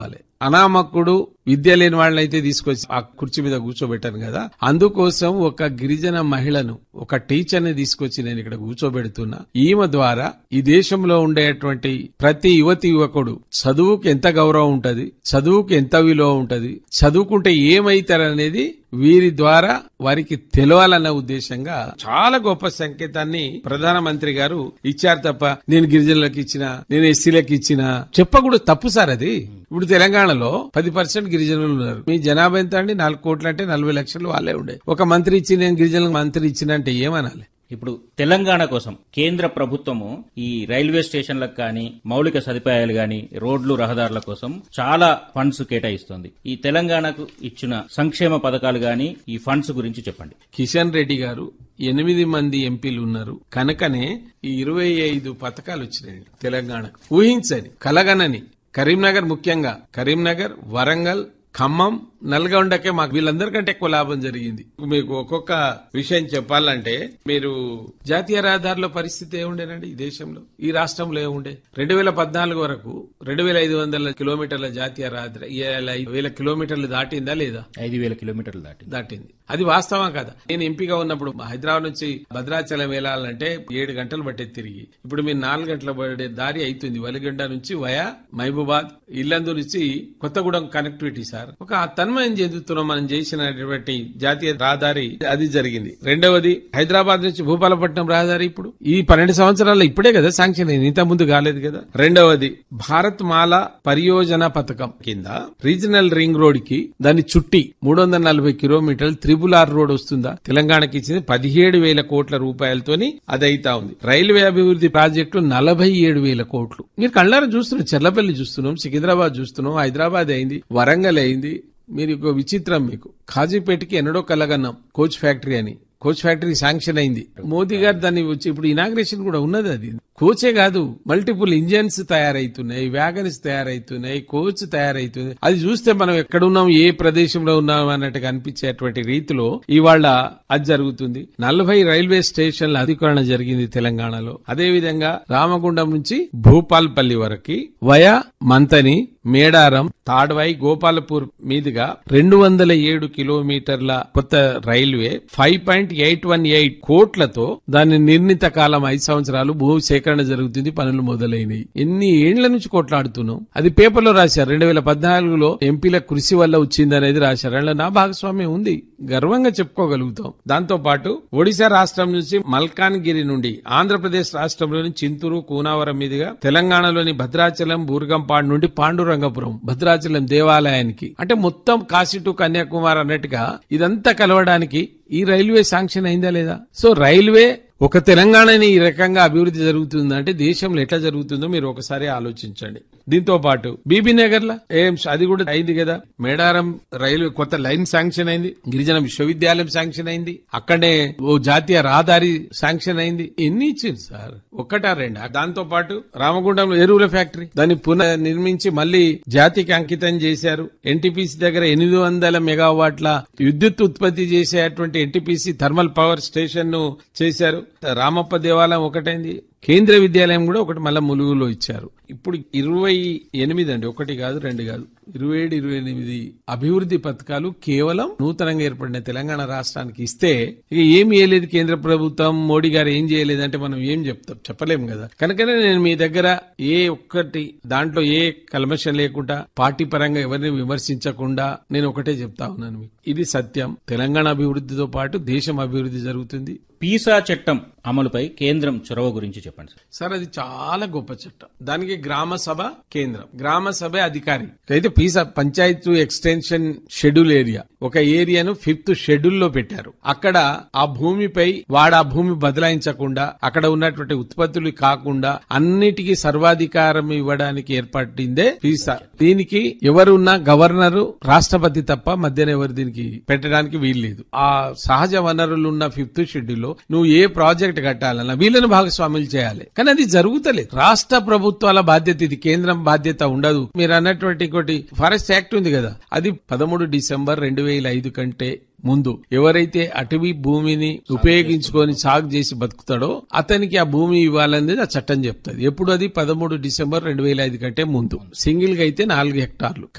అనామకుడు విద్య లేని వాళ్ళనైతే తీసుకొచ్చి ఆ కుర్చీ మీద కూర్చోబెట్టాను కదా అందుకోసం ఒక గిరిజన మహిళను ఒక టీచర్ ని తీసుకొచ్చి నేను ఇక్కడ కూర్చోబెడుతున్నా ఈమె ద్వారా ఈ దేశంలో ఉండేటువంటి ప్రతి యువతి యువకుడు చదువుకు ఎంత గౌరవం ఉంటది చదువుకు ఎంత విలువ ఉంటది చదువుకుంటే ఏమైతారనేది వీరి ద్వారా వారికి తెలవాలన్న ఉద్దేశంగా చాలా గొప్ప సంకేతాన్ని ప్రధానమంత్రి గారు ఇచ్చారు తప్ప నేను గిరిజనులకు ఇచ్చిన నేను ఎస్సీలకు ఇచ్చిన చెప్పకూడదు తప్పు సార్ అది ఇప్పుడు తెలంగాణలో పది పర్సెంట్ గిరిజనులు ఉన్నారు మీ జనాభా ఎంత అండి నాలుగు కోట్లు అంటే నలభై లక్షలు వాళ్ళే ఉండే ఒక మంత్రి ఇచ్చి నేను గిరిజనులకు మంత్రి ఇచ్చిన అంటే ఏమనాలి ఇప్పుడు తెలంగాణ కోసం కేంద్ర ప్రభుత్వము ఈ రైల్వే స్టేషన్లకు కానీ మౌలిక సదుపాయాలు గాని రోడ్లు రహదారుల కోసం చాలా ఫండ్స్ కేటాయిస్తోంది ఈ తెలంగాణకు ఇచ్చిన సంక్షేమ పథకాలు గాని ఈ ఫండ్స్ గురించి చెప్పండి కిషన్ రెడ్డి గారు ఎనిమిది మంది ఎంపీలు ఉన్నారు కనుకనే ఈ ఇరవై ఐదు పథకాలు వచ్చినాయి తెలంగాణకు ఊహించని కలగనని కరీంనగర్ ముఖ్యంగా కరీంనగర్ వరంగల్ ఖమ్మం నల్గొండకే మాకు వీళ్ళందరికంటే ఎక్కువ లాభం జరిగింది మీకు ఒక్కొక్క విషయం చెప్పాలంటే మీరు జాతీయ రహదారుల పరిస్థితి ఏముండేనండి ఈ దేశంలో ఈ రాష్ట్రంలో ఏముండే రెండు వేల పద్నాలుగు వరకు రెండు వేల ఐదు వందల కిలోమీటర్ల జాతీయ రహదారి ఇవాళ ఐదు వేల కిలోమీటర్లు దాటిందా లేదా ఐదు వేల కిలోమీటర్లు దాటి దాటింది అది వాస్తవం కదా నేను ఎంపీగా ఉన్నప్పుడు హైదరాబాద్ నుంచి భద్రాచలం వెళ్ళాలంటే ఏడు గంటలు పట్టేది తిరిగి ఇప్పుడు మీరు నాలుగు గంటల పడే దారి అవుతుంది వలిగండ నుంచి వయా మహబూబాద్ ఇల్లందు నుంచి కొత్తగూడెం కనెక్టివిటీ సార్ ఒక తన్మయం చెందుతున్నాం మనం చేసినటువంటి జాతీయ రహదారి అది జరిగింది రెండవది హైదరాబాద్ నుంచి భూపాలపట్నం రహదారి ఇప్పుడు ఈ పన్నెండు సంవత్సరాల్లో ఇప్పుడే కదా శాంక్షన్ అయింది ఇంత ముందు కాలేదు కదా రెండవది భారత్ మాల పరియోజన పథకం కింద రీజనల్ రింగ్ రోడ్ కి దాన్ని చుట్టి మూడు వందల నలభై కిలోమీటర్లు త్రిబుల్ ఆర్ రోడ్ వస్తుందా తెలంగాణకి ఇచ్చింది పదిహేడు వేల కోట్ల రూపాయలతోని అది అయితా ఉంది రైల్వే అభివృద్ధి ప్రాజెక్టులు నలభై ఏడు వేల కోట్లు మీరు కళ్ళారా చూస్తున్నాం చెర్లపల్లి చూస్తున్నాం సికింద్రాబాద్ చూస్తున్నాం హైదరాబాద్ అయింది వరంగల్ అయింది మీరు ఒక విచిత్రం మీకు ఖాజీపేటకి ఎన్నడో కలగన్నాం కోచ్ ఫ్యాక్టరీ అని కోచ్ ఫ్యాక్టరీ శాంక్షన్ అయింది మోదీ గారు దాన్ని వచ్చి ఇప్పుడు ఇనాగ్రేషన్ కూడా ఉన్నది అది కోచే కాదు మల్టిపుల్ ఇంజన్స్ తయారైతున్నాయి వ్యాగన్స్ తయారైతున్నాయి కోచ్ తయారైతుంది అది చూస్తే మనం ఎక్కడున్నాం ఏ ప్రదేశంలో ఉన్నాం అన్నట్టుగా అనిపించేటువంటి రీతిలో ఇవాళ అది జరుగుతుంది నలభై రైల్వే స్టేషన్ల అధికరణ జరిగింది తెలంగాణలో అదే విధంగా రామగుండం నుంచి భూపాల్పల్లి వరకు వయా మంతని మేడారం తాడ్వాయి గోపాలపూర్ మీదుగా రెండు వందల ఏడు కిలోమీటర్ల కొత్త railway five point eight one eight కోట్లతో దాని నిర్ణీత కాలం ఐదు సంవత్సరాలు భూ సేకరణ జరుగుతుంది పనులు మొదలైనవి ఎన్ని ఏండ్ల నుంచి కొట్లాడుతున్నాం అది పేపర్లో రాశారు రెండు వేల పద్నాలుగులో ఎంపీల కృషి వల్ల వచ్చింది అనేది రాశారు అందులో నా భాగస్వామ్యం ఉంది గర్వంగా చెప్పుకోగలుగుతాం దాంతో పాటు ఒడిశా రాష్ట్రం నుంచి మల్కాన్గిరి నుండి ఆంధ్రప్రదేశ్ రాష్ట్రంలోని చింతూరు కూనావరం మీదుగా తెలంగాణలోని భద్రాచలం బూర్గంపాడు నుండి పాండురంగపురం భద్రాచలం దేవాలయానికి అంటే మొత్తం కాశీ టు కన్యాకుమారి అన్నట్టుగా ఇదంతా కలవడానికి ఈ రైల్వే శాంక్షన్ అయిందా లేదా సో రైల్వే ఒక తెలంగాణని ఈ రకంగా అభివృద్ధి జరుగుతుందంటే దేశంలో ఎట్లా జరుగుతుందో మీరు ఒకసారి ఆలోచించండి దీంతో పాటు బీబీ నగర్ లా ఎయిమ్స్ అది కూడా అయింది కదా మేడారం రైల్వే కొత్త లైన్ శాంక్షన్ అయింది గిరిజన విశ్వవిద్యాలయం శాంక్షన్ అయింది అక్కడే ఓ జాతీయ రహదారి శాంక్షన్ అయింది ఎన్ని ఇచ్చింది సార్ ఒక్కటా రెండా దాంతో పాటు రామగుండంలో ఎరువుల ఫ్యాక్టరీ దాన్ని పునః నిర్మించి మళ్ళీ జాతికి అంకితం చేశారు ఎన్టీపీసీ దగ్గర ఎనిమిది వందల మెగావాట్ల విద్యుత్ ఉత్పత్తి చేసేటువంటి ఎన్టీపీసీ థర్మల్ పవర్ స్టేషన్ ను చేశారు రామప్ప దేవాలయం ఒకటైంది కేంద్ర విద్యాలయం కూడా ఒకటి మళ్ళీ ములుగులో ఇచ్చారు ఇప్పుడు ఇరవై ఎనిమిది అండి ఒకటి కాదు రెండు కాదు ఇరవై ఏడు ఇరవై ఎనిమిది అభివృద్ధి పథకాలు కేవలం నూతనంగా ఏర్పడిన తెలంగాణ రాష్ట్రానికి ఇస్తే ఇక ఏం చేయలేదు కేంద్ర ప్రభుత్వం మోడీ గారు ఏం చేయలేదంటే మనం ఏం చెప్తాం చెప్పలేము కదా కనుకనే నేను మీ దగ్గర ఏ ఒక్కటి దాంట్లో ఏ కల్మషం లేకుండా పార్టీ పరంగా ఎవరిని విమర్శించకుండా నేను ఒకటే చెప్తా ఉన్నాను మీకు ఇది సత్యం తెలంగాణ అభివృద్ధితో పాటు దేశం అభివృద్ధి జరుగుతుంది పీసా చట్టం అమలుపై కేంద్రం చొరవ గురించి చెప్పండి సార్ సార్ అది చాలా గొప్ప చట్టం దానికి గ్రామ సభ కేంద్రం గ్రామ సభ అధికారి అయితే PESA panchayat extension schedule area ఒక ఏరియాను ఫిఫ్త్ షెడ్యూల్ లో పెట్టారు అక్కడ ఆ భూమిపై వాడు ఆ భూమి బదలాయించకుండా అక్కడ ఉన్నటువంటి ఉత్పత్తులు కాకుండా అన్నిటికీ సర్వాధికారం ఇవ్వడానికి ఏర్పడిందే పీసా దీనికి ఎవరున్నా గవర్నరు రాష్ట్రపతి తప్ప మధ్యన ఎవరు దీనికి పెట్టడానికి వీల్లేదు ఆ సహజ వనరులు ఉన్న ఫిఫ్త్ షెడ్యూల్ లో నువ్వు ఏ ప్రాజెక్ట్ కట్టాలన్నా వీళ్ళని భాగస్వాములు చేయాలి కానీ అది జరుగుతలేదు రాష్ట్ర ప్రభుత్వాల బాధ్యత ఇది కేంద్రం బాధ్యత ఉండదు మీరు అన్నటువంటి ఇంకోటి ఫారెస్ట్ యాక్ట్ ఉంది కదా అది పదమూడు డిసెంబర్ రెండు వేల ఐదు కంటే ముందు ఎవరైతే అటవీ భూమిని ఉపయోగించుకొని సాగు చేసి బతుకుతాడో అతనికి ఆ భూమి ఇవ్వాలనేది ఆ చట్టం చెప్తుంది ఎప్పుడు అది పదమూడు డిసెంబర్ రెండు వేల ఐదు కంటే ముందు సింగిల్ గా అయితే నాలుగు హెక్టార్లు